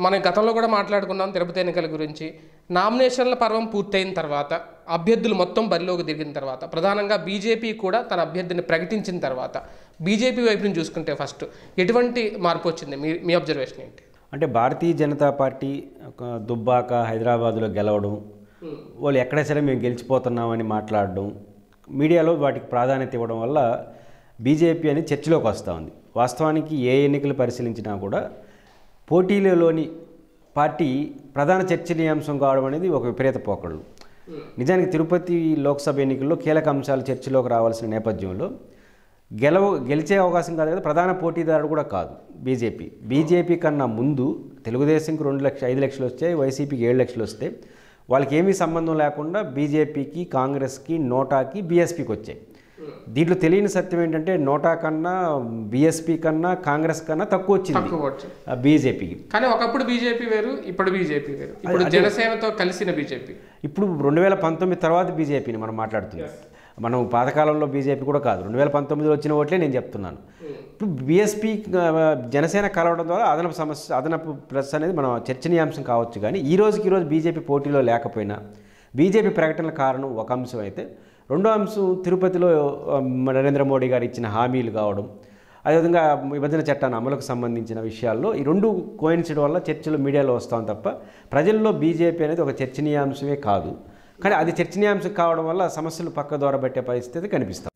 మనం గతంలో కూడా మాట్లాడుకున్నాం తిరుపతి ఎన్నికల గురించి నామినేషన్ల పర్వం పూర్తయిన తర్వాత అభ్యర్థులు మొత్తం బరిలోకి దిగిన తర్వాత ప్రధానంగా బీజేపీ కూడా తన అభ్యర్థిని ప్రకటించిన తర్వాత బీజేపీ వైపు నుంచి చూసుకుంటే ఫస్ట్ ఎటువంటి మార్పు వచ్చింది మీ మీ అబ్జర్వేషన్ ఏంటి అంటే భారతీయ జనతా పార్టీ ఒక దుబ్బాక హైదరాబాదులో గెలవడం వాళ్ళు ఎక్కడ సరే మేము గెలిచిపోతున్నామని మాట్లాడడం మీడియాలో వాటికి ప్రాధాన్యత ఇవ్వడం వల్ల బీజేపీ అని చర్చలోకి వస్తూ ఉంది వాస్తవానికి ఏ ఎన్నికలు పరిశీలించినా కూడా పోటీలలోని పార్టీ ప్రధాన చర్చనీయాంశం కావడం అనేది ఒక విపరీత పోకళ్ళు నిజానికి తిరుపతి లోక్సభ ఎన్నికల్లో కీలక అంశాలు చర్చలోకి రావాల్సిన నేపథ్యంలో గెలవ గెలిచే అవకాశం కాదు కదా ప్రధాన పోటీదారుడు కూడా కాదు బీజేపీ బీజేపీ కన్నా ముందు తెలుగుదేశంకి రెండు లక్ష ఐదు లక్షలు వచ్చాయి వైసీపీకి ఏడు లక్షలు వస్తాయి వాళ్ళకి ఏమీ సంబంధం లేకుండా బీజేపీకి కాంగ్రెస్కి నోటాకి బీఎస్పీకి వచ్చాయి దీంట్లో తెలియని సత్యం ఏంటంటే నోటా కన్నా బీఎస్పీ కన్నా కాంగ్రెస్ కన్నా తక్కువ వచ్చింది తక్కువ వచ్చింది బీజేపీకి కానీ ఒకప్పుడు బీజేపీ వేరు ఇప్పుడు బీజేపీ వేరు ఇప్పుడు జనసేనతో కలిసిన బీజేపీ ఇప్పుడు రెండు వేల పంతొమ్మిది తర్వాత బీజేపీని మనం మాట్లాడుతున్నాం మనం పాతకాలంలో బీజేపీ కూడా కాదు రెండు వేల పంతొమ్మిదిలో వచ్చిన ఓట్లే నేను చెప్తున్నాను ఇప్పుడు బీఎస్పీ జనసేన కలవడం ద్వారా అదనపు సమస్య అదనపు ప్లస్ అనేది మనం చర్చనీయాంశం కావచ్చు కానీ ఈ రోజుకి ఈరోజు బీజేపీ పోటీలో లేకపోయినా బీజేపీ ప్రకటనల కారణం ఒక అంశం అయితే రెండో అంశం తిరుపతిలో ఆ, నరేంద్ర మోడీ గారు ఇచ్చిన హామీలు కావడం అదేవిధంగా విభజన చట్టాన్ని అమలుకు సంబంధించిన విషయాల్లో ఈ రెండు కోయించడం వల్ల చర్చలు మీడియాలో వస్తాం తప్ప ప్రజల్లో బీజేపీ అనేది ఒక చర్చనీయాంశమే కాదు కానీ అది చర్చనీయాంశం కావడం వల్ల సమస్యలు పక్క దూర పెట్టే పరిస్థితి కనిపిస్తాం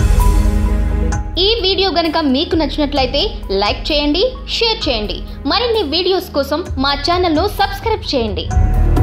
ఈ వీడియో గనుక మీకు నచ్చినట్లయితే లైక్ చేయండి షేర్ చేయండి మరిన్ని వీడియోస్ కోసం మా ఛానల్ను సబ్స్క్రైబ్ చేయండి